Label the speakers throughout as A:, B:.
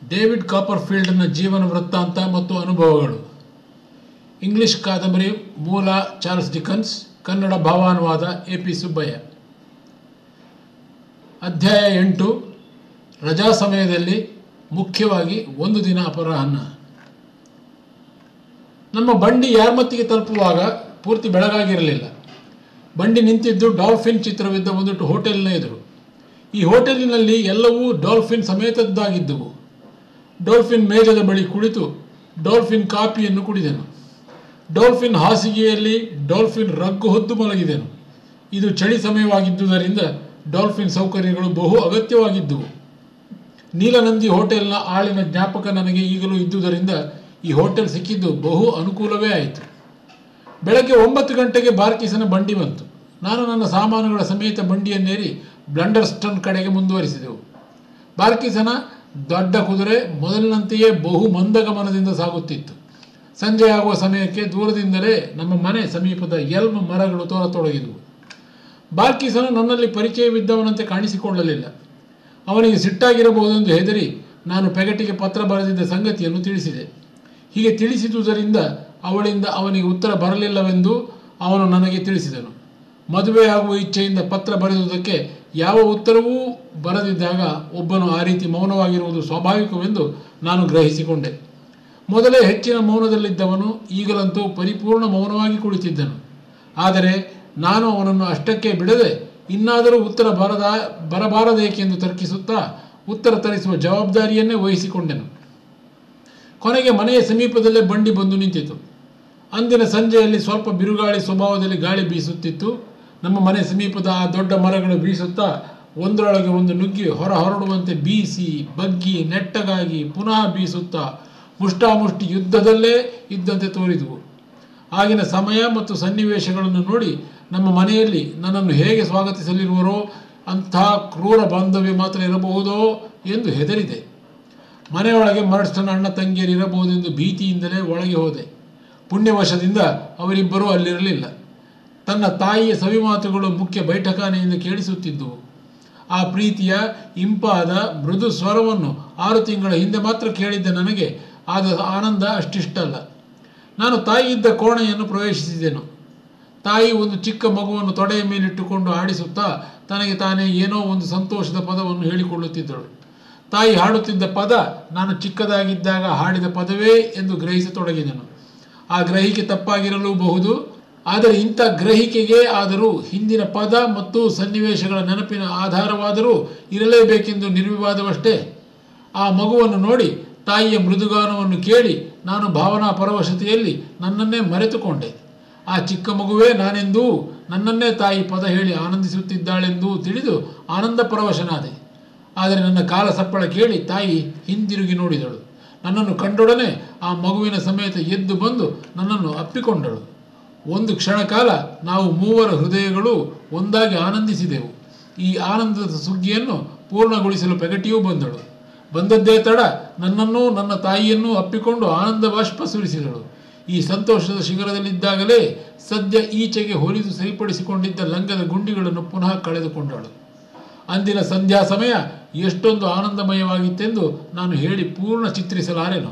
A: David ಕಾಪರ್ಫೀಲ್ಡ್ನ ಜೀವನ ವೃತ್ತಾಂತ ಮತ್ತು ಅನುಭವಗಳು ಇಂಗ್ಲಿಷ್ ಕಾದಂಬರಿ ಮೂಲ ಚಾರ್ಲ್ಸ್ ಡಿಕನ್ಸ್ ಕನ್ನಡ ಭಾವಾನುವಾದ ಎ ಪಿ ಸುಬ್ಬಯ್ಯ ಅಧ್ಯಾಯ ಎಂಟು ರಜಾ ಸಮಯದಲ್ಲಿ ಮುಖ್ಯವಾಗಿ ಒಂದು ದಿನ ಅಪರಾಹ್ನ ನಮ್ಮ ಬಂಡಿ ಯಾರ್ಮತ್ತಿಗೆ ತಲುಪುವಾಗ ಪೂರ್ತಿ ಬೆಳಗಾಗಿರಲಿಲ್ಲ ಬಂಡಿ ನಿಂತಿದ್ದು ಡಾಲ್ಫಿನ್ ಚಿತ್ರವಿದ್ದ ಒಂದಿಟ್ಟು ಹೋಟೆಲ್ನ ಎದುರು ಈ ಹೋಟೆಲಿನಲ್ಲಿ ಎಲ್ಲವೂ ಡಾಲ್ಫಿನ್ ಸಮೇತದ್ದಾಗಿದ್ದವು ಡಾಲ್ಫಿನ್ ಮೇಜದ ಬಳಿ ಕುಳಿತು ಡಾಲ್ಫಿನ್ ಕಾಪಿಯನ್ನು ಕುಡಿದೆನು ಡಾಲ್ಫಿನ್ ಹಾಸಿಗೆಯಲ್ಲಿ ಡಾಲ್ಫಿನ್ ರಗ್ಗು ಹೊದ್ದು ಮಲಗಿದೆನು ಇದು ಚಳಿ ಸಮಯವಾಗಿದ್ದುದರಿಂದ ಡಾಲ್ಫಿನ್ ಸೌಕರ್ಯಗಳು ಬಹು ಅಗತ್ಯವಾಗಿದ್ದುವು ನೀಲನಂದಿ ಹೋಟೆಲ್ನ ಆಳಿನ ಜ್ಞಾಪಕ ನನಗೆ ಈಗಲೂ ಇದ್ದುದರಿಂದ ಈ ಹೋಟೆಲ್ ಸಿಕ್ಕಿದ್ದು ಬಹು ಅನುಕೂಲವೇ ಆಯಿತು ಬೆಳಗ್ಗೆ ಒಂಬತ್ತು ಗಂಟೆಗೆ ಬಾರ್ಕಿಸನ ಬಂಡಿ ಬಂತು ನಾನು ನನ್ನ ಸಾಮಾನುಗಳ ಸಮೇತ ಬಂಡಿಯನ್ನೇರಿ ಬ್ಲಂಡರ್ಸ್ಟನ್ ಕಡೆಗೆ ಮುಂದುವರಿಸಿದೆವು ಬಾರ್ಕಿಸನ ದೊಡ್ಡ ಕುದುರೆ ಮೊದಲಿನಂತೆಯೇ ಬಹು ಮಂದಗಮನದಿಂದ ಸಾಗುತ್ತಿತ್ತು ಸಂಜೆಯಾಗುವ ಸಮಯಕ್ಕೆ ದೂರದಿಂದಲೇ ನಮ್ಮ ಮನೆ ಸಮೀಪದ ಎಲ್ಮ್ ಮರಗಳು ತೋರತೊಡಗಿದವು ಬಾರ್ಕಿಸನು ನನ್ನಲ್ಲಿ ಪರಿಚಯವಿದ್ದವನಂತೆ ಕಾಣಿಸಿಕೊಳ್ಳಲಿಲ್ಲ ಅವನಿಗೆ ಸಿಟ್ಟಾಗಿರಬಹುದೆಂದು ಹೆದರಿ ನಾನು ಪೆಗಟಿಗೆ ಪತ್ರ ಬರೆದಿದ್ದ ಸಂಗತಿಯನ್ನು ತಿಳಿಸಿದೆ ಹೀಗೆ ತಿಳಿಸಿದುದರಿಂದ ಅವಳಿಂದ ಅವನಿಗೆ ಉತ್ತರ ಬರಲಿಲ್ಲವೆಂದು ಅವನು ನನಗೆ ತಿಳಿಸಿದನು ಮದುವೆಯಾಗುವ ಇಚ್ಛೆಯಿಂದ ಪತ್ರ ಬರೆದುದಕ್ಕೆ ಯಾವ ಉತ್ತರವೂ ಬರದಿದ್ದಾಗ ಒಬ್ಬನು ಆ ರೀತಿ ಮೌನವಾಗಿರುವುದು ಸ್ವಾಭಾವಿಕವೆಂದು ನಾನು ಗ್ರಹಿಸಿಕೊಂಡೆ ಮೊದಲೇ ಹೆಚ್ಚಿನ ಮೌನದಲ್ಲಿದ್ದವನು ಈಗಲಂತೂ ಪರಿಪೂರ್ಣ ಮೌನವಾಗಿ ಕುಳಿತಿದ್ದನು ಆದರೆ ನಾನು ಅವನನ್ನು ಅಷ್ಟಕ್ಕೆ ಬಿಡದೆ ಇನ್ನಾದರೂ ಉತ್ತರ ಬರದ ಬರಬಾರದೇಕೆಂದು ತರ್ಕಿಸುತ್ತಾ ಉತ್ತರ ತರಿಸುವ ಜವಾಬ್ದಾರಿಯನ್ನೇ ವಹಿಸಿಕೊಂಡೆನು ಕೊನೆಗೆ ಮನೆಯ ಸಮೀಪದಲ್ಲೇ ಬಂಡಿ ಬಂದು ನಿಂತಿತು ಅಂದಿನ ಸಂಜೆಯಲ್ಲಿ ಸ್ವಲ್ಪ ಬಿರುಗಾಳಿ ಸ್ವಭಾವದಲ್ಲಿ ಗಾಳಿ ಬೀಸುತ್ತಿತ್ತು ನಮ್ಮ ಮನೆ ಸಮೀಪದ ಆ ದೊಡ್ಡ ಮರಗಳು ಬೀಸುತ್ತಾ ಒಂದರೊಳಗೆ ಒಂದು ನುಗ್ಗಿ ಹೊರ ಹೊರಡುವಂತೆ ಬೀಸಿ ಬಗ್ಗಿ ನೆಟ್ಟಗಾಗಿ ಪುನಃ ಬೀಸುತ್ತಾ ಮುಷ್ಟಾಮುಷ್ಟಿ ಯುದ್ಧದಲ್ಲೇ ಇದ್ದಂತೆ ತೋರಿದವು ಆಗಿನ ಸಮಯ ಮತ್ತು ಸನ್ನಿವೇಶಗಳನ್ನು ನೋಡಿ ನಮ್ಮ ಮನೆಯಲ್ಲಿ ನನ್ನನ್ನು ಹೇಗೆ ಸ್ವಾಗತಿಸಲಿರುವರೋ ಅಂಥ ಕ್ರೂರ ಬಾಂಧವ್ಯ ಮಾತ್ರ ಇರಬಹುದೋ ಎಂದು ಹೆದರಿದೆ ಮನೆಯೊಳಗೆ ಮರಡ್ಸ್ಟನ್ ಅಣ್ಣ ತಂಗಿಯರಿರಬಹುದೆಂದು ಭೀತಿಯಿಂದಲೇ ಒಳಗೆ ಹೋದೆ ಪುಣ್ಯವಶದಿಂದ ಅವರಿಬ್ಬರೂ ಅಲ್ಲಿರಲಿಲ್ಲ ತನ್ನ ತಾಯಿಯ ಸವಿಮಾತುಗಳು ಮುಖ್ಯ ಬೈಠಕಾನೆಯಿಂದ ಕೇಳಿಸುತ್ತಿದ್ದುವು ಆ ಪ್ರೀತಿಯ ಇಂಪಾದ ಮೃದು ಸ್ವರವನ್ನು ಆರು ತಿಂಗಳ ಹಿಂದೆ ಮಾತ್ರ ಕೇಳಿದ್ದ ನನಗೆ ಆದ ಆನಂದ ಅಷ್ಟಿಷ್ಟಲ್ಲ ನಾನು ತಾಯಿ ಇದ್ದ ಕೋಣೆಯನ್ನು ಪ್ರವೇಶಿಸಿದೆನು ತಾಯಿ ಒಂದು ಚಿಕ್ಕ ಮಗುವನ್ನು ತೊಡೆಯ ಮೇಲಿಟ್ಟುಕೊಂಡು ಆಡಿಸುತ್ತಾ ತನಗೆ ತಾನೇ ಏನೋ ಒಂದು ಸಂತೋಷದ ಪದವನ್ನು ಹೇಳಿಕೊಳ್ಳುತ್ತಿದ್ದಳು ತಾಯಿ ಹಾಡುತ್ತಿದ್ದ ಪದ ನಾನು ಚಿಕ್ಕದಾಗಿದ್ದಾಗ ಹಾಡಿದ ಪದವೇ ಎಂದು ಗ್ರಹಿಸತೊಡಗಿದನು ಆ ಗ್ರಹಿಕೆ ತಪ್ಪಾಗಿರಲೂಬಹುದು ಆದರೆ ಇಂಥ ಗ್ರಹಿಕೆಗೆ ಆದರೂ ಹಿಂದಿನ ಪದ ಮತ್ತು ಸನ್ನಿವೇಶಗಳ ನೆನಪಿನ ಆಧಾರವಾದರೂ ಇರಲೇಬೇಕೆಂದು ನಿರ್ವಿವಾದವಷ್ಟೇ ಆ ಮಗುವನ್ನು ನೋಡಿ ತಾಯಿಯ ಮೃದುಗಾನವನ್ನು ಕೇಳಿ ನಾನು ಭಾವನಾ ಪರವಶತೆಯಲ್ಲಿ ನನ್ನನ್ನೇ ಮರೆತುಕೊಂಡೆ ಆ ಚಿಕ್ಕ ಮಗುವೇ ನಾನೆಂದೂ ನನ್ನನ್ನೇ ತಾಯಿ ಪದ ಹೇಳಿ ಆನಂದಿಸುತ್ತಿದ್ದಾಳೆಂದೂ ತಿಳಿದು ಆನಂದ ಪರವಶನಾದೆ ಆದರೆ ನನ್ನ ಕಾಲ ಸಪ್ಪಳ ಕೇಳಿ ತಾಯಿ ಹಿಂದಿರುಗಿ ನೋಡಿದಳು ನನ್ನನ್ನು ಕಂಡೊಡನೆ ಆ ಮಗುವಿನ ಸಮೇತ ಎದ್ದು ಬಂದು ನನ್ನನ್ನು ಅಪ್ಪಿಕೊಂಡಳು ಒಂದು ಕ್ಷಣ ಕಾಲ ನಾವು ಮೂವರ ಹೃದಯಗಳು ಒಂದಾಗಿ ಆನಂದಿಸಿದೆವು ಈ ಆನಂದದ ಸುಗ್ಗಿಯನ್ನು ಪೂರ್ಣಗೊಳಿಸಲು ಪೆಗಟಿಯೂ ಬಂದಳು ಬಂದದ್ದೇ ತಡ ನನ್ನನ್ನೂ ನನ್ನ ತಾಯಿಯನ್ನೂ ಅಪ್ಪಿಕೊಂಡು ಆನಂದ ಬಾಷ್ಪ ಸುರಿಸಿದಳು ಈ ಸಂತೋಷದ ಶಿಖರದಲ್ಲಿದ್ದಾಗಲೇ ಸದ್ಯ ಈಚೆಗೆ ಹೊಲಿದು ಸರಿಪಡಿಸಿಕೊಂಡಿದ್ದ ಲಂಗದ ಗುಂಡಿಗಳನ್ನು ಪುನಃ ಕಳೆದುಕೊಂಡಳು ಅಂದಿನ ಸಂಧ್ಯಾ ಸಮಯ ಎಷ್ಟೊಂದು ಆನಂದಮಯವಾಗಿತ್ತೆಂದು ನಾನು ಹೇಳಿ ಪೂರ್ಣ ಚಿತ್ರಿಸಲಾರೆನು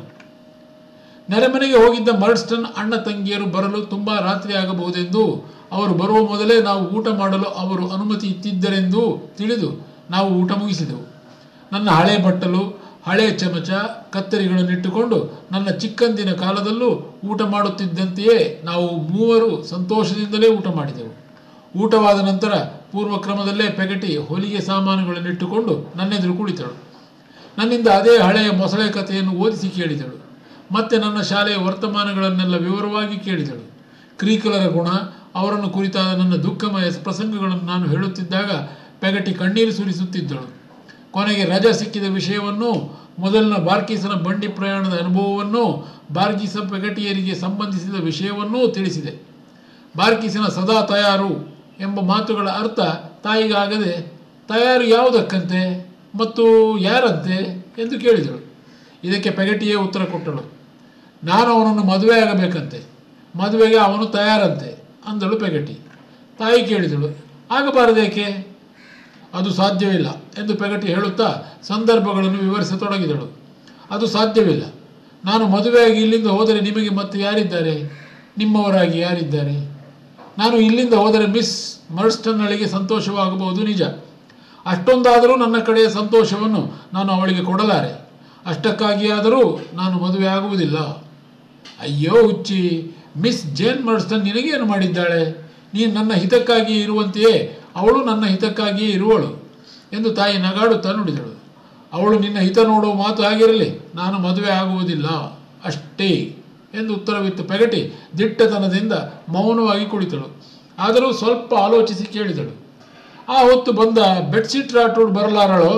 A: ನೆರೆಮನೆಗೆ ಹೋಗಿದ್ದ ಮರ್ಡ್ಸ್ಟನ್ ಅಣ್ಣ ತಂಗಿಯರು ಬರಲು ತುಂಬ ರಾತ್ರಿ ಆಗಬಹುದೆಂದು ಅವರು ಬರುವ ಮೊದಲೇ ನಾವು ಊಟ ಮಾಡಲು ಅವರು ಅನುಮತಿ ಇತ್ತಿದ್ದರೆಂದು ತಿಳಿದು ನಾವು ಊಟ ಮುಗಿಸಿದೆವು ನನ್ನ ಹಳೆ ಬಟ್ಟಲು ಹಳೆ ಚಮಚ ಕತ್ತರಿಗಳನ್ನಿಟ್ಟುಕೊಂಡು ನನ್ನ ಚಿಕ್ಕಂದಿನ ಕಾಲದಲ್ಲೂ ಊಟ ಮಾಡುತ್ತಿದ್ದಂತೆಯೇ ನಾವು ಮೂವರು ಸಂತೋಷದಿಂದಲೇ ಊಟ ಮಾಡಿದೆವು ಊಟವಾದ ನಂತರ ಪೂರ್ವ ಕ್ರಮದಲ್ಲೇ ಪೆಗಟಿ ಹೊಲಿಗೆ ಸಾಮಾನುಗಳನ್ನಿಟ್ಟುಕೊಂಡು ನನ್ನೆದುರು ಕುಳಿತಳು ನನ್ನಿಂದ ಅದೇ ಹಳೆಯ ಮೊಸಳೆ ಕಥೆಯನ್ನು ಓದಿಸಿ ಕೇಳಿದಳು ಮತ್ತೆ ನನ್ನ ಶಾಲೆಯ ವರ್ತಮಾನಗಳನ್ನೆಲ್ಲ ವಿವರವಾಗಿ ಕೇಳಿದಳು ಕ್ರೀಕಲರ ಗುಣ ಅವರನ್ನು ಕುರಿತಾದ ನನ್ನ ದುಃಖಮಯ ಪ್ರಸಂಗಗಳನ್ನು ನಾನು ಹೇಳುತ್ತಿದ್ದಾಗ ಪೆಗಟಿ ಕಣ್ಣೀರು ಸುರಿಸುತ್ತಿದ್ದಳು ಕೊನೆಗೆ ರಜಾ ಸಿಕ್ಕಿದ ವಿಷಯವನ್ನು ಮೊದಲಿನ ಬಾರ್ಕೀಸನ ಬಂಡಿ ಪ್ರಯಾಣದ ಅನುಭವವನ್ನು ಬಾರ್ಕೀಸ ಪೆಗಟಿಯರಿಗೆ ಸಂಬಂಧಿಸಿದ ವಿಷಯವನ್ನೂ ತಿಳಿಸಿದೆ ಬಾರ್ಕೀಸಿನ ಸದಾ ತಯಾರು ಎಂಬ ಮಾತುಗಳ ಅರ್ಥ ತಾಯಿಗಾಗದೆ ತಯಾರು ಯಾವುದಕ್ಕಂತೆ ಮತ್ತು ಯಾರಂತೆ ಎಂದು ಕೇಳಿದಳು ಇದಕ್ಕೆ ಪೆಗಟಿಯೇ ಉತ್ತರ ಕೊಟ್ಟಳು ನಾನು ಅವನನ್ನು ಮದುವೆಯಾಗಬೇಕಂತೆ ಮದುವೆಗೆ ಅವನು ತಯಾರಂತೆ ಅಂದಳು ಪೆಗಟಿ ತಾಯಿ ಕೇಳಿದಳು ಆಗಬಾರದೇಕೆ ಅದು ಸಾಧ್ಯವಿಲ್ಲ ಎಂದು ಪೆಗಟಿ ಹೇಳುತ್ತಾ ಸಂದರ್ಭಗಳನ್ನು ವಿವರಿಸತೊಡಗಿದಳು ಅದು ಸಾಧ್ಯವಿಲ್ಲ ನಾನು ಮದುವೆಯಾಗಿ ಇಲ್ಲಿಂದ ಹೋದರೆ ನಿಮಗೆ ಮತ್ತೆ ಯಾರಿದ್ದಾರೆ ನಿಮ್ಮವರಾಗಿ ಯಾರಿದ್ದಾರೆ ನಾನು ಇಲ್ಲಿಂದ ಹೋದರೆ ಮಿಸ್ ಮರ್ಸ್ಟನ್ನಳಿಗೆ ಸಂತೋಷವಾಗಬಹುದು ನಿಜ ಅಷ್ಟೊಂದಾದರೂ ನನ್ನ ಕಡೆಯ ಸಂತೋಷವನ್ನು ನಾನು ಅವಳಿಗೆ ಕೊಡಲಾರೆ ಅಷ್ಟಕ್ಕಾಗಿಯಾದರೂ ನಾನು ಮದುವೆ ಆಗುವುದಿಲ್ಲ ಅಯ್ಯೋ ಹುಚ್ಚಿ ಮಿಸ್ ಜೇನ್ ಮರ್ಸ್ಟನ್ ನಿನಗೇನು ಮಾಡಿದ್ದಾಳೆ ನೀನು ನನ್ನ ಹಿತಕ್ಕಾಗಿಯೇ ಇರುವಂತೆಯೇ ಅವಳು ನನ್ನ ಹಿತಕ್ಕಾಗಿಯೇ ಇರುವಳು ಎಂದು ತಾಯಿ ನಗಾಡುತ್ತಾ ನುಡಿದಳು ಅವಳು ನಿನ್ನ ಹಿತ ನೋಡುವ ಮಾತು ಆಗಿರಲಿ ನಾನು ಮದುವೆ ಆಗುವುದಿಲ್ಲ ಅಷ್ಟೇ ಎಂದು ಉತ್ತರವಿತ್ತು ಪೆಗಟಿ ದಿಟ್ಟತನದಿಂದ ಮೌನವಾಗಿ ಕುಳಿತಳು ಆದರೂ ಸ್ವಲ್ಪ ಆಲೋಚಿಸಿ ಕೇಳಿದಳು ಆ ಹೊತ್ತು ಬಂದ ಬೆಡ್ಶೀಟ್ ರಾಟೋಡ್ ಬರಲಾರಳೋ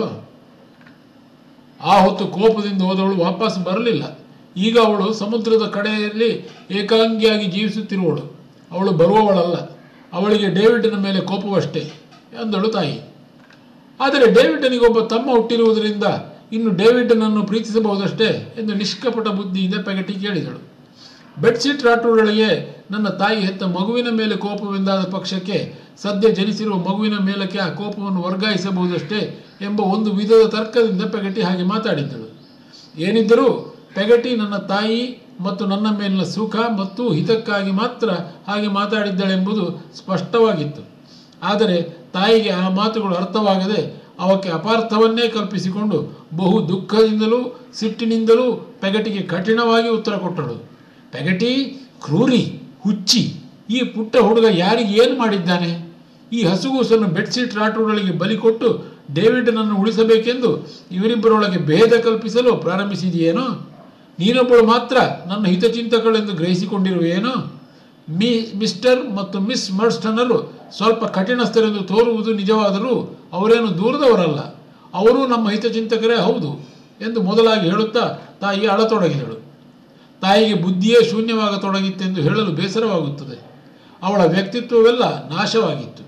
A: ಆ ಹೊತ್ತು ಕೋಪದಿಂದ ಹೋದವಳು ವಾಪಸ್ ಬರಲಿಲ್ಲ ಈಗ ಅವಳು ಸಮುದ್ರದ ಕಡೆಯಲ್ಲಿ ಏಕಾಂಗಿಯಾಗಿ ಜೀವಿಸುತ್ತಿರುವಳು ಅವಳು ಬರುವವಳಲ್ಲ ಅವಳಿಗೆ ಡೇವಿಡ್ನ ಮೇಲೆ ಕೋಪವಷ್ಟೇ ಎಂದಳು ತಾಯಿ ಆದರೆ ಡೇವಿಡ್ನಿಗೊಬ್ಬ ತಮ್ಮ ಹುಟ್ಟಿರುವುದರಿಂದ ಇನ್ನು ಡೇವಿಡ್ನನ್ನು ಪ್ರೀತಿಸಬಹುದಷ್ಟೇ ಎಂದು ನಿಷ್ಕಪಟ ಬುದ್ಧಿಯಿಂದ ಪೆಗಟಿ ಕೇಳಿದಳು ಬೆಡ್ಶೀಟ್ ರಾಟೋಡ್ಗಳಿಗೆ ನನ್ನ ತಾಯಿ ಹೆತ್ತ ಮಗುವಿನ ಮೇಲೆ ಕೋಪವೆಂದಾದ ಪಕ್ಷಕ್ಕೆ ಸದ್ಯ ಜನಿಸಿರುವ ಮಗುವಿನ ಮೇಲಕ್ಕೆ ಆ ಕೋಪವನ್ನು ವರ್ಗಾಯಿಸಬಹುದಷ್ಟೇ ಎಂಬ ಒಂದು ವಿಧದ ತರ್ಕದಿಂದ ಪೆಗಟಿ ಹಾಗೆ ಮಾತಾಡಿದ್ದಳು ಏನಿದ್ದರೂ ಪೆಗಟಿ ನನ್ನ ತಾಯಿ ಮತ್ತು ನನ್ನ ಮೇಲಿನ ಸುಖ ಮತ್ತು ಹಿತಕ್ಕಾಗಿ ಮಾತ್ರ ಹಾಗೆ ಮಾತಾಡಿದ್ದಳೆಂಬುದು ಸ್ಪಷ್ಟವಾಗಿತ್ತು ಆದರೆ ತಾಯಿಗೆ ಆ ಮಾತುಗಳು ಅರ್ಥವಾಗದೆ ಅವಕ್ಕೆ ಅಪಾರ್ಥವನ್ನೇ ಕಲ್ಪಿಸಿಕೊಂಡು ಬಹು ದುಃಖದಿಂದಲೂ ಸಿಟ್ಟಿನಿಂದಲೂ ಪೆಗಟಿಗೆ ಕಠಿಣವಾಗಿ ಉತ್ತರ ಕೊಟ್ಟಳು ಪೆಗಟಿ ಕ್ರೂರಿ ಹುಚ್ಚಿ ಈ ಪುಟ್ಟ ಹುಡುಗ ಯಾರಿಗೆ ಏನು ಮಾಡಿದ್ದಾನೆ ಈ ಹಸುಗೂಸನ್ನು ಬೆಡ್ಶೀಟ್ ರಾಟುಗಳಿಗೆ ಬಲಿ ಕೊಟ್ಟು ಡೇವಿಡ್ನನ್ನು ಉಳಿಸಬೇಕೆಂದು ಇವರಿಬ್ಬರೊಳಗೆ ಭೇದ ಕಲ್ಪಿಸಲು ಪ್ರಾರಂಭಿಸಿದೆಯೇನೋ ನೀನೊಬ್ಬಳು ಮಾತ್ರ ನನ್ನ ಹಿತಚಿಂತಕಳೆಂದು ಗ್ರಹಿಸಿಕೊಂಡಿರುವೆಯೇನೋ ಮಿ ಮಿಸ್ಟರ್ ಮತ್ತು ಮಿಸ್ ಮರ್ಸ್ಟನರು ಸ್ವಲ್ಪ ಕಠಿಣಸ್ಥರೆಂದು ತೋರುವುದು ನಿಜವಾದರೂ ಅವರೇನು ದೂರದವರಲ್ಲ ಅವರೂ ನಮ್ಮ ಹಿತಚಿಂತಕರೇ ಹೌದು ಎಂದು ಮೊದಲಾಗಿ ಹೇಳುತ್ತಾ ತಾಯಿ ಅಳತೊಡಗಿದಳು ತಾಯಿಗೆ ಬುದ್ಧಿಯೇ ಶೂನ್ಯವಾಗತೊಡಗಿತ್ತೆಂದು ಹೇಳಲು ಬೇಸರವಾಗುತ್ತದೆ ಅವಳ ವ್ಯಕ್ತಿತ್ವವೆಲ್ಲ ನಾಶವಾಗಿತ್ತು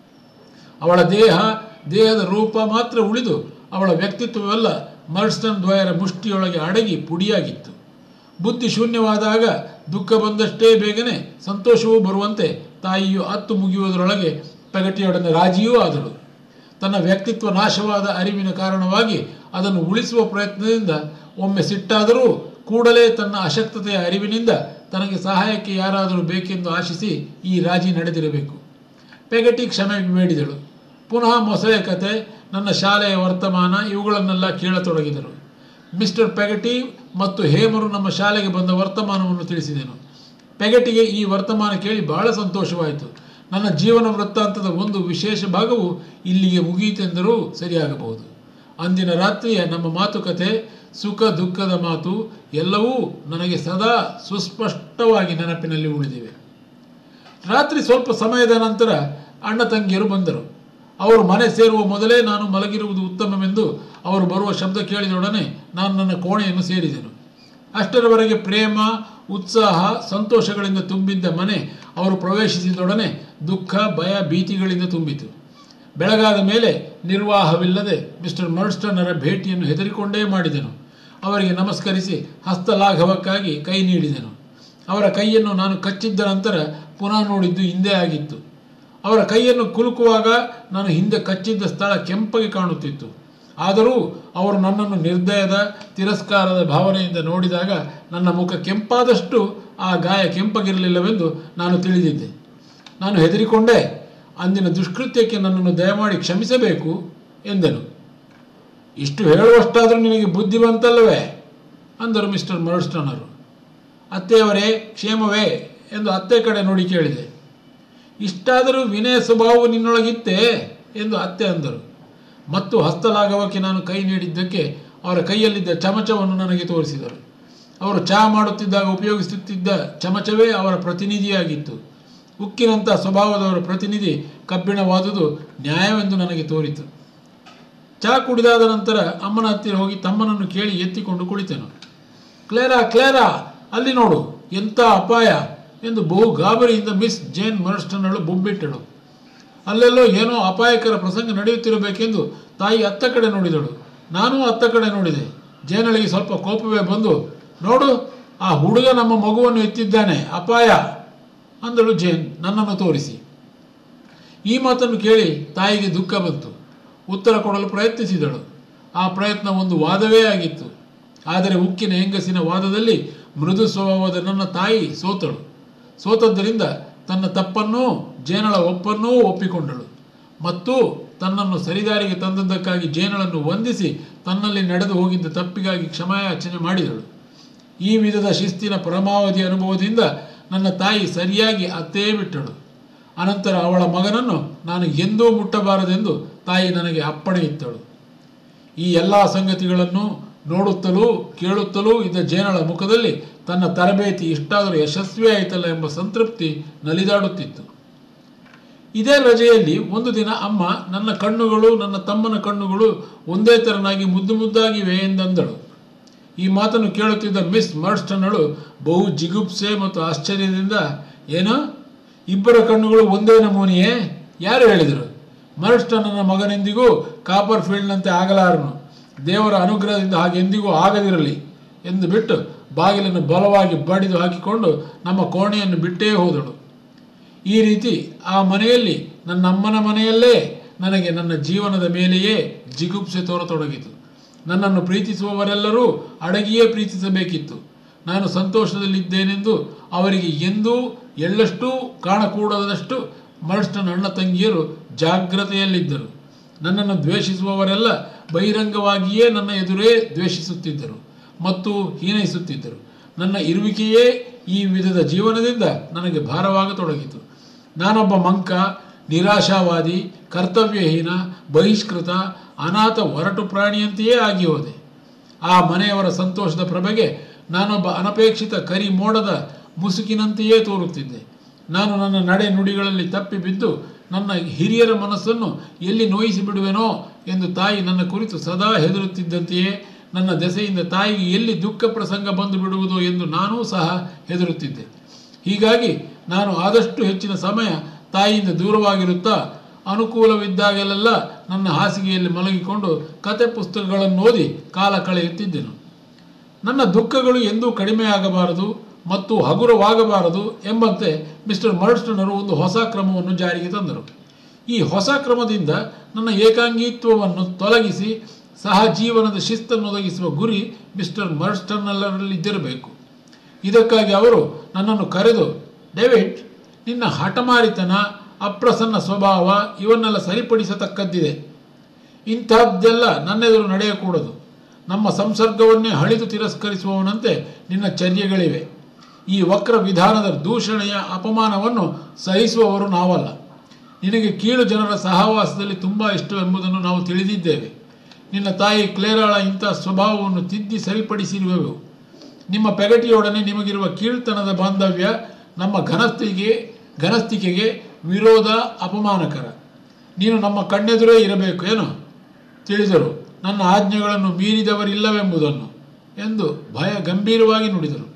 A: ಅವಳ ದೇಹ ದೇಹದ ರೂಪ ಮಾತ್ರ ಉಳಿದು ಅವಳ ವ್ಯಕ್ತಿತ್ವವೆಲ್ಲ ಮರ್ಸ್ಟನ್ ದ್ವಯರ ಮುಷ್ಟಿಯೊಳಗೆ ಅಡಗಿ ಪುಡಿಯಾಗಿತ್ತು ಬುದ್ಧಿ ಶೂನ್ಯವಾದಾಗ ದುಃಖ ಬಂದಷ್ಟೇ ಬೇಗನೆ ಸಂತೋಷವೂ ಬರುವಂತೆ ತಾಯಿಯು ಅತ್ತು ಮುಗಿಯುವುದರೊಳಗೆ ಪೆಗಟಿಯೊಡನೆ ರಾಜಿಯೂ ಆದಳು ತನ್ನ ವ್ಯಕ್ತಿತ್ವ ನಾಶವಾದ ಅರಿವಿನ ಕಾರಣವಾಗಿ ಅದನ್ನು ಉಳಿಸುವ ಪ್ರಯತ್ನದಿಂದ ಒಮ್ಮೆ ಸಿಟ್ಟಾದರೂ ಕೂಡಲೇ ತನ್ನ ಅಶಕ್ತತೆಯ ಅರಿವಿನಿಂದ ತನಗೆ ಸಹಾಯಕ್ಕೆ ಯಾರಾದರೂ ಬೇಕೆಂದು ಆಶಿಸಿ ಈ ರಾಜಿ ನಡೆದಿರಬೇಕು ಪೆಗಟಿ ಕ್ಷಮೆ ಬೇಡಿದಳು ಪುನಃ ಮೊಸಳೆ ಕತೆ ನನ್ನ ಶಾಲೆಯ ವರ್ತಮಾನ ಇವುಗಳನ್ನೆಲ್ಲ ಕೇಳತೊಡಗಿದರು ಮಿಸ್ಟರ್ ಪೆಗಟಿ ಮತ್ತು ಹೇಮರು ನಮ್ಮ ಶಾಲೆಗೆ ಬಂದ ವರ್ತಮಾನವನ್ನು ತಿಳಿಸಿದೆನು ಪೆಗಟಿಗೆ ಈ ವರ್ತಮಾನ ಕೇಳಿ ಬಹಳ ಸಂತೋಷವಾಯಿತು ನನ್ನ ಜೀವನ ವೃತ್ತಾಂತದ ಒಂದು ವಿಶೇಷ ಭಾಗವು ಇಲ್ಲಿಗೆ ಮುಗಿಯಿತೆಂದರೂ ಸರಿಯಾಗಬಹುದು ಅಂದಿನ ರಾತ್ರಿಯ ನಮ್ಮ ಮಾತುಕತೆ ಸುಖ ದುಃಖದ ಮಾತು ಎಲ್ಲವೂ ನನಗೆ ಸದಾ ಸುಸ್ಪಷ್ಟವಾಗಿ ನೆನಪಿನಲ್ಲಿ ಉಳಿದಿವೆ ರಾತ್ರಿ ಸ್ವಲ್ಪ ಸಮಯದ ನಂತರ ಅಣ್ಣ ತಂಗಿಯರು ಬಂದರು ಅವರು ಮನೆ ಸೇರುವ ಮೊದಲೇ ನಾನು ಮಲಗಿರುವುದು ಉತ್ತಮವೆಂದು ಅವರು ಬರುವ ಶಬ್ದ ಕೇಳಿದೊಡನೆ ನಾನು ನನ್ನ ಕೋಣೆಯನ್ನು ಸೇರಿದೆನು ಅಷ್ಟರವರೆಗೆ ಪ್ರೇಮ ಉತ್ಸಾಹ ಸಂತೋಷಗಳಿಂದ ತುಂಬಿದ್ದ ಮನೆ ಅವರು ಪ್ರವೇಶಿಸಿದೊಡನೆ ದುಃಖ ಭಯ ಭೀತಿಗಳಿಂದ ತುಂಬಿತು ಬೆಳಗಾದ ಮೇಲೆ ನಿರ್ವಾಹವಿಲ್ಲದೆ ಮಿಸ್ಟರ್ ಮರ್ಸ್ಟನ್ನರ ಭೇಟಿಯನ್ನು ಹೆದರಿಕೊಂಡೇ ಮಾಡಿದೆನು ಅವರಿಗೆ ನಮಸ್ಕರಿಸಿ ಹಸ್ತಲಾಘವಕ್ಕಾಗಿ ಕೈ ನೀಡಿದೆನು ಅವರ ಕೈಯನ್ನು ನಾನು ಕಚ್ಚಿದ್ದ ನಂತರ ಪುನಃ ನೋಡಿದ್ದು ಹಿಂದೆ ಆಗಿತ್ತು ಅವರ ಕೈಯನ್ನು ಕುಲುಕುವಾಗ ನಾನು ಹಿಂದೆ ಕಚ್ಚಿದ್ದ ಸ್ಥಳ ಕೆಂಪಗೆ ಕಾಣುತ್ತಿತ್ತು ಆದರೂ ಅವರು ನನ್ನನ್ನು ನಿರ್ದಯದ ತಿರಸ್ಕಾರದ ಭಾವನೆಯಿಂದ ನೋಡಿದಾಗ ನನ್ನ ಮುಖ ಕೆಂಪಾದಷ್ಟು ಆ ಗಾಯ ಕೆಂಪಗಿರಲಿಲ್ಲವೆಂದು ನಾನು ತಿಳಿದಿದ್ದೆ ನಾನು ಹೆದರಿಕೊಂಡೇ ಅಂದಿನ ದುಷ್ಕೃತ್ಯಕ್ಕೆ ನನ್ನನ್ನು ದಯಮಾಡಿ ಕ್ಷಮಿಸಬೇಕು ಎಂದನು ಇಷ್ಟು ಹೇಳುವಷ್ಟಾದರೂ ನಿನಗೆ ಬುದ್ಧಿ ಬಂತಲ್ಲವೇ ಅಂದರು ಮಿಸ್ಟರ್ ಮರ್ಸ್ಟನರು ಅತ್ತೆಯವರೇ ಕ್ಷೇಮವೇ ಎಂದು ಅತ್ತೆ ಕಡೆ ನೋಡಿ ಕೇಳಿದೆ ಇಷ್ಟಾದರೂ ವಿನಯ ಸ್ವಭಾವವು ನಿನ್ನೊಳಗಿತ್ತೇ ಎಂದು ಅತ್ತೆ ಅಂದರು ಮತ್ತು ಹಸ್ತಲಾಘವಕ್ಕೆ ನಾನು ಕೈ ನೀಡಿದ್ದಕ್ಕೆ ಅವರ ಕೈಯಲ್ಲಿದ್ದ ಚಮಚವನ್ನು ನನಗೆ ತೋರಿಸಿದರು ಅವರು ಚಹಾ ಮಾಡುತ್ತಿದ್ದಾಗ ಉಪಯೋಗಿಸುತ್ತಿದ್ದ ಚಮಚವೇ ಅವರ ಪ್ರತಿನಿಧಿಯಾಗಿತ್ತು ಉಕ್ಕಿನಂಥ ಸ್ವಭಾವದವರ ಪ್ರತಿನಿಧಿ ಕಬ್ಬಿಣವಾದುದು ನ್ಯಾಯವೆಂದು ನನಗೆ ತೋರಿತು ಚಹಾ ಕುಡಿದಾದ ನಂತರ ಅಮ್ಮನ ಹತ್ತಿರ ಹೋಗಿ ತಮ್ಮನನ್ನು ಕೇಳಿ ಎತ್ತಿಕೊಂಡು ಕುಳಿತೆನು ಕ್ಲೇರಾ ಕ್ಲೇರಾ ಅಲ್ಲಿ ನೋಡು ಎಂಥ ಅಪಾಯ ಎಂದು ಬಹು ಗಾಬರಿಯಿಂದ ಮಿಸ್ ಜೇನ್ ಮರ್ಸ್ಟನ್ನಳು ಬೊಬ್ಬಿಟ್ಟಳು ಅಲ್ಲೆಲ್ಲೋ ಏನೋ ಅಪಾಯಕರ ಪ್ರಸಂಗ ನಡೆಯುತ್ತಿರಬೇಕೆಂದು ತಾಯಿ ಅತ್ತ ಕಡೆ ನೋಡಿದಳು ನಾನೂ ಅತ್ತ ಕಡೆ ನೋಡಿದೆ ಜೇನಳಿಗೆ ಸ್ವಲ್ಪ ಕೋಪವೇ ಬಂದು ನೋಡು ಆ ಹುಡುಗ ನಮ್ಮ ಮಗುವನ್ನು ಎತ್ತಿದ್ದಾನೆ ಅಪಾಯ ಅಂದಳು ಜೇನ್ ನನ್ನನ್ನು ತೋರಿಸಿ ಈ ಮಾತನ್ನು ಕೇಳಿ ತಾಯಿಗೆ ದುಃಖ ಬಂತು ಉತ್ತರ ಕೊಡಲು ಪ್ರಯತ್ನಿಸಿದಳು ಆ ಪ್ರಯತ್ನ ಒಂದು ವಾದವೇ ಆಗಿತ್ತು ಆದರೆ ಉಕ್ಕಿನ ಹೆಂಗಸಿನ ವಾದದಲ್ಲಿ ಮೃದು ಸ್ವಭಾವದ ನನ್ನ ತಾಯಿ ಸೋತಳು ಸೋತದ್ದರಿಂದ ತನ್ನ ತಪ್ಪನ್ನೂ ಜೇನಳ ಒಪ್ಪನ್ನೂ ಒಪ್ಪಿಕೊಂಡಳು ಮತ್ತು ತನ್ನನ್ನು ಸರಿದಾರಿಗೆ ತಂದದ್ದಕ್ಕಾಗಿ ಜೇನಳನ್ನು ವಂದಿಸಿ ತನ್ನಲ್ಲಿ ನಡೆದು ಹೋಗಿದ್ದ ತಪ್ಪಿಗಾಗಿ ಕ್ಷಮಾಯಾಚನೆ ಮಾಡಿದಳು ಈ ವಿಧದ ಶಿಸ್ತಿನ ಪರಮಾವಧಿ ಅನುಭವದಿಂದ ನನ್ನ ತಾಯಿ ಸರಿಯಾಗಿ ಅತ್ತೇ ಬಿಟ್ಟಳು ಅನಂತರ ಅವಳ ಮಗನನ್ನು ನಾನು ಎಂದೂ ಮುಟ್ಟಬಾರದೆಂದು ತಾಯಿ ನನಗೆ ಅಪ್ಪಣೆ ಇತ್ತಳು ಈ ಎಲ್ಲ ಸಂಗತಿಗಳನ್ನು ನೋಡುತ್ತಲೂ ಕೇಳುತ್ತಲೂ ಇದ್ದ ಜೇನಳ ಮುಖದಲ್ಲಿ ತನ್ನ ತರಬೇತಿ ಇಷ್ಟಾದರೂ ಯಶಸ್ವಿಯಾಯಿತಲ್ಲ ಎಂಬ ಸಂತೃಪ್ತಿ ನಲಿದಾಡುತ್ತಿತ್ತು ಇದೇ ರಜೆಯಲ್ಲಿ ಒಂದು ದಿನ ಅಮ್ಮ ನನ್ನ ಕಣ್ಣುಗಳು ನನ್ನ ತಮ್ಮನ ಕಣ್ಣುಗಳು ಒಂದೇ ತೆರನಾಗಿ ಮುದ್ದು ಮುದ್ದಾಗಿವೆ ಎಂದಂದಳು ಈ ಮಾತನ್ನು ಕೇಳುತ್ತಿದ್ದ ಮಿಸ್ ಮರ್ಸ್ಟನ್ನಳು ಬಹು ಜಿಗುಪ್ಸೆ ಮತ್ತು ಆಶ್ಚರ್ಯದಿಂದ ಏನು ಇಬ್ಬರ ಕಣ್ಣುಗಳು ಒಂದೇ ನಮೂನೆಯೇ ಯಾರು ಹೇಳಿದರು ಮರ್ಸ್ಟನ್ನನ ಮಗನೆಂದಿಗೂ ಕಾಪರ್ ಫೀಲ್ಡ್ನಂತೆ ಆಗಲಾರನು ದೇವರ ಅನುಗ್ರಹದಿಂದ ಹಾಗೆಂದಿಗೂ ಆಗದಿರಲಿ ಎಂದು ಬಿಟ್ಟು ಬಾಗಿಲನ್ನು ಬಲವಾಗಿ ಬಡಿದು ಹಾಕಿಕೊಂಡು ನಮ್ಮ ಕೋಣೆಯನ್ನು ಬಿಟ್ಟೇ ಹೋದಳು ಈ ರೀತಿ ಆ ಮನೆಯಲ್ಲಿ ನನ್ನ ಅಮ್ಮನ ಮನೆಯಲ್ಲೇ ನನಗೆ ನನ್ನ ಜೀವನದ ಮೇಲೆಯೇ ಜಿಗುಪ್ಸೆ ತೋರತೊಡಗಿತು ನನ್ನನ್ನು ಪ್ರೀತಿಸುವವರೆಲ್ಲರೂ ಅಡಗಿಯೇ ಪ್ರೀತಿಸಬೇಕಿತ್ತು ನಾನು ಸಂತೋಷದಲ್ಲಿದ್ದೇನೆಂದು ಅವರಿಗೆ ಎಂದೂ ಎಳ್ಳಷ್ಟೂ ಕಾಣಕೂಡದಷ್ಟು ಮರ್ಸ್ಟನ್ ಅಣ್ಣ ತಂಗಿಯರು ಜಾಗ್ರತೆಯಲ್ಲಿದ್ದರು ನನ್ನನ್ನು ದ್ವೇಷಿಸುವವರೆಲ್ಲ ಬಹಿರಂಗವಾಗಿಯೇ ನನ್ನ ಎದುರೇ ದ್ವೇಷಿಸುತ್ತಿದ್ದರು ಮತ್ತು ಹೀನೈಸುತ್ತಿದ್ದರು ನನ್ನ ಇರುವಿಕೆಯೇ ಈ ವಿಧದ ಜೀವನದಿಂದ ನನಗೆ ಭಾರವಾಗತೊಡಗಿತು ನಾನೊಬ್ಬ ಮಂಕ ನಿರಾಶಾವಾದಿ ಕರ್ತವ್ಯಹೀನ ಬಹಿಷ್ಕೃತ ಅನಾಥ ಒರಟು ಪ್ರಾಣಿಯಂತೆಯೇ ಆಗಿ ಹೋದೆ ಆ ಮನೆಯವರ ಸಂತೋಷದ ಪ್ರಭೆಗೆ ನಾನೊಬ್ಬ ಅನಪೇಕ್ಷಿತ ಕರಿ ಮೋಡದ ಮುಸುಕಿನಂತೆಯೇ ತೋರುತ್ತಿದ್ದೆ ನಾನು ನನ್ನ ನಡೆ ನುಡಿಗಳಲ್ಲಿ ತಪ್ಪಿ ಬಿದ್ದು ನನ್ನ ಹಿರಿಯರ ಮನಸ್ಸನ್ನು ಎಲ್ಲಿ ನೋಯಿಸಿ ಬಿಡುವೆನೋ ಎಂದು ತಾಯಿ ನನ್ನ ಕುರಿತು ಸದಾ ಹೆದರುತ್ತಿದ್ದಂತೆಯೇ ನನ್ನ ದೆಸೆಯಿಂದ ತಾಯಿಗೆ ಎಲ್ಲಿ ದುಃಖ ಪ್ರಸಂಗ ಬಂದು ಬಿಡುವುದೋ ಎಂದು ನಾನೂ ಸಹ ಹೆದರುತ್ತಿದ್ದೆ ಹೀಗಾಗಿ ನಾನು ಆದಷ್ಟು ಹೆಚ್ಚಿನ ಸಮಯ ತಾಯಿಯಿಂದ ದೂರವಾಗಿರುತ್ತಾ ಅನುಕೂಲವಿದ್ದಾಗಲೆಲ್ಲ ನನ್ನ ಹಾಸಿಗೆಯಲ್ಲಿ ಮಲಗಿಕೊಂಡು ಕತೆ ಪುಸ್ತಕಗಳನ್ನು ಓದಿ ಕಾಲ ಕಳೆಯುತ್ತಿದ್ದೆನು ನನ್ನ ದುಃಖಗಳು ಎಂದೂ ಕಡಿಮೆಯಾಗಬಾರದು ಮತ್ತು ಹಗುರವಾಗಬಾರದು ಎಂಬಂತೆ ಮಿಸ್ಟರ್ ಮರ್ಸ್ಟನರು ಒಂದು ಹೊಸ ಕ್ರಮವನ್ನು ಜಾರಿಗೆ ತಂದರು ಈ ಹೊಸ ಕ್ರಮದಿಂದ ನನ್ನ ಏಕಾಂಗಿತ್ವವನ್ನು ತೊಲಗಿಸಿ ಸಹಜೀವನದ ಶಿಸ್ತನ್ನು ಒದಗಿಸುವ ಗುರಿ ಮಿಸ್ಟರ್ ಮರ್ಸ್ಟನ್ನಲ್ಲರಲ್ಲಿದ್ದಿರಬೇಕು ಇದಕ್ಕಾಗಿ ಅವರು ನನ್ನನ್ನು ಕರೆದು ಡೇವಿಡ್ ನಿನ್ನ ಹಠಮಾರಿತನ ಅಪ್ರಸನ್ನ ಸ್ವಭಾವ ಇವನ್ನೆಲ್ಲ ಸರಿಪಡಿಸತಕ್ಕದ್ದಿದೆ ಇಂತಹದ್ದೆಲ್ಲ ನನ್ನೆದುರು ನಡೆಯಕೂಡದು ನಮ್ಮ ಸಂಸರ್ಗವನ್ನೇ ಹಳಿದು ತಿರಸ್ಕರಿಸುವವನಂತೆ ನಿನ್ನ ಚರ್ಯೆಗಳಿವೆ ಈ ವಕ್ರ ವಿಧಾನದ ದೂಷಣೆಯ ಅಪಮಾನವನ್ನು ಸಹಿಸುವವರು ನಾವಲ್ಲ ನಿನಗೆ ಕೀಳು ಜನರ ಸಹವಾಸದಲ್ಲಿ ತುಂಬ ಇಷ್ಟವೆಂಬುದನ್ನು ನಾವು ತಿಳಿದಿದ್ದೇವೆ ನಿನ್ನ ತಾಯಿ ಕ್ಲೇರಾಳ ಇಂಥ ಸ್ವಭಾವವನ್ನು ತಿದ್ದಿ ಸರಿಪಡಿಸಿರುವೆವು ನಿಮ್ಮ ಪೆಗಟಿಯೊಡನೆ ನಿಮಗಿರುವ ಕೀಳ್ತನದ ಬಾಂಧವ್ಯ ನಮ್ಮ ಘನಸ್ಥಿಗೆ ಘನಸ್ಥಿಕೆಗೆ ವಿರೋಧ ಅಪಮಾನಕರ ನೀನು ನಮ್ಮ ಕಣ್ಣೆದುರೇ ಇರಬೇಕು ಏನು ತಿಳಿದರು ನನ್ನ ಆಜ್ಞೆಗಳನ್ನು ಮೀರಿದವರಿಲ್ಲವೆಂಬುದನ್ನು ಎಂದು ಭಯ ಗಂಭೀರವಾಗಿ ನುಡಿದರು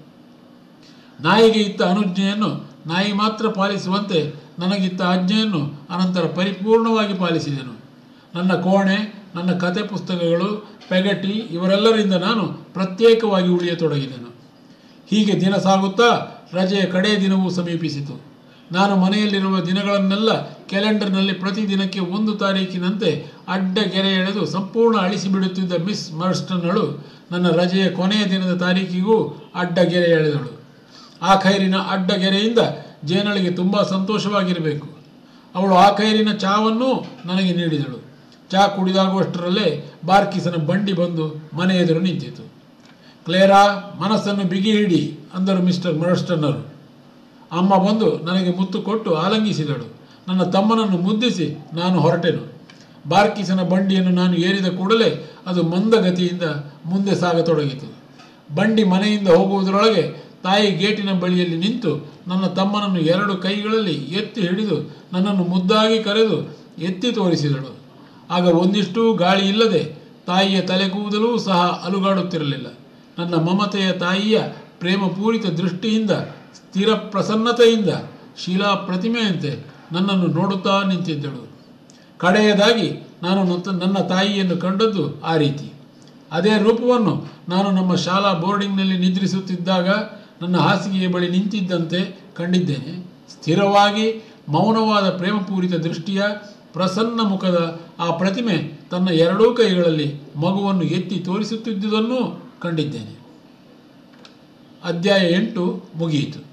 A: ನಾಯಿಗೆ ಇತ್ತ ಅನುಜ್ಞೆಯನ್ನು ನಾಯಿ ಮಾತ್ರ ಪಾಲಿಸುವಂತೆ ನನಗಿತ್ತ ಆಜ್ಞೆಯನ್ನು ಅನಂತರ ಪರಿಪೂರ್ಣವಾಗಿ ಪಾಲಿಸಿದೆನು ನನ್ನ ಕೋಣೆ ನನ್ನ ಕತೆ ಪುಸ್ತಕಗಳು ಪೆಗಟಿ ಇವರೆಲ್ಲರಿಂದ ನಾನು ಪ್ರತ್ಯೇಕವಾಗಿ ಉಳಿಯತೊಡಗಿದೆನು ಹೀಗೆ ದಿನ ಸಾಗುತ್ತಾ ರಜೆಯ ಕಡೆಯ ದಿನವೂ ಸಮೀಪಿಸಿತು ನಾನು ಮನೆಯಲ್ಲಿರುವ ದಿನಗಳನ್ನೆಲ್ಲ ಕ್ಯಾಲೆಂಡರ್ನಲ್ಲಿ ಪ್ರತಿದಿನಕ್ಕೆ ಒಂದು ತಾರೀಕಿನಂತೆ ಅಡ್ಡ ಗೆರೆ ಎಳೆದು ಸಂಪೂರ್ಣ ಅಳಿಸಿಬಿಡುತ್ತಿದ್ದ ಮಿಸ್ ಮರ್ಸ್ಟನ್ನಳು ನನ್ನ ರಜೆಯ ಕೊನೆಯ ದಿನದ ತಾರೀಕಿಗೂ ಅಡ್ಡ ಗೆರೆ ಎಳೆದಳು ಆ ಖೈರಿನ ಅಡ್ಡ ಗೆರೆಯಿಂದ ಜೇನಳಿಗೆ ತುಂಬ ಸಂತೋಷವಾಗಿರಬೇಕು ಅವಳು ಆ ಖೈರಿನ ಚಾವನ್ನು ನನಗೆ ನೀಡಿದಳು ಚಾ ಕುಡಿದಾಗುವಷ್ಟರಲ್ಲೇ ಬಾರ್ಕಿಸನ ಬಂಡಿ ಬಂದು ಮನೆ ಎದುರು ನಿಂತಿತು ಕ್ಲೇರಾ ಮನಸ್ಸನ್ನು ಬಿಗಿ ಹಿಡಿ ಅಂದರು ಮಿಸ್ಟರ್ ಮರ್ಸ್ಟನ್ನರು ಅಮ್ಮ ಬಂದು ನನಗೆ ಮುತ್ತು ಕೊಟ್ಟು ಆಲಂಗಿಸಿದಳು ನನ್ನ ತಮ್ಮನನ್ನು ಮುದ್ದಿಸಿ ನಾನು ಹೊರಟೆನು ಬಾರ್ಕಿಸನ ಬಂಡಿಯನ್ನು ನಾನು ಏರಿದ ಕೂಡಲೇ ಅದು ಮಂದಗತಿಯಿಂದ ಮುಂದೆ ಸಾಗತೊಡಗಿತು ಬಂಡಿ ಮನೆಯಿಂದ ಹೋಗುವುದರೊಳಗೆ ತಾಯಿ ಗೇಟಿನ ಬಳಿಯಲ್ಲಿ ನಿಂತು ನನ್ನ ತಮ್ಮನನ್ನು ಎರಡು ಕೈಗಳಲ್ಲಿ ಎತ್ತಿ ಹಿಡಿದು ನನ್ನನ್ನು ಮುದ್ದಾಗಿ ಕರೆದು ಎತ್ತಿ ತೋರಿಸಿದಳು ಆಗ ಒಂದಿಷ್ಟೂ ಗಾಳಿ ಇಲ್ಲದೆ ತಾಯಿಯ ತಲೆ ಕೂದಲೂ ಸಹ ಅಲುಗಾಡುತ್ತಿರಲಿಲ್ಲ ನನ್ನ ಮಮತೆಯ ತಾಯಿಯ ಪ್ರೇಮಪೂರಿತ ದೃಷ್ಟಿಯಿಂದ ಸ್ಥಿರ ಪ್ರಸನ್ನತೆಯಿಂದ ಶೀಲಾ ಪ್ರತಿಮೆಯಂತೆ ನನ್ನನ್ನು ನೋಡುತ್ತಾ ನಿಂತಿದ್ದಳು ಕಡೆಯದಾಗಿ ನಾನು ನತ್ತ- ನನ್ನ ತಾಯಿಯನ್ನು ಕಂಡದ್ದು ಆ ರೀತಿ ಅದೇ ರೂಪವನ್ನು ನಾನು ನಮ್ಮ ಶಾಲಾ ಬೋರ್ಡಿಂಗ್ನಲ್ಲಿ ನಿದ್ರಿಸುತ್ತಿದ್ದಾಗ ನನ್ನ ಹಾಸಿಗೆಯ ಬಳಿ ನಿಂತಿದ್ದಂತೆ ಕಂಡಿದ್ದೇನೆ ಸ್ಥಿರವಾಗಿ ಮೌನವಾದ ಪ್ರೇಮಪೂರಿತ ದೃಷ್ಟಿಯ ಪ್ರಸನ್ನ ಮುಖದ ಆ ಪ್ರತಿಮೆ ತನ್ನ ಎರಡೂ ಕೈಗಳಲ್ಲಿ ಮಗುವನ್ನು ಎತ್ತಿ ತೋರಿಸುತ್ತಿದ್ದುದನ್ನು ಕಂಡಿದ್ದೇನೆ ಅಧ್ಯಾಯ ಎಂಟು ಮುಗಿಯಿತು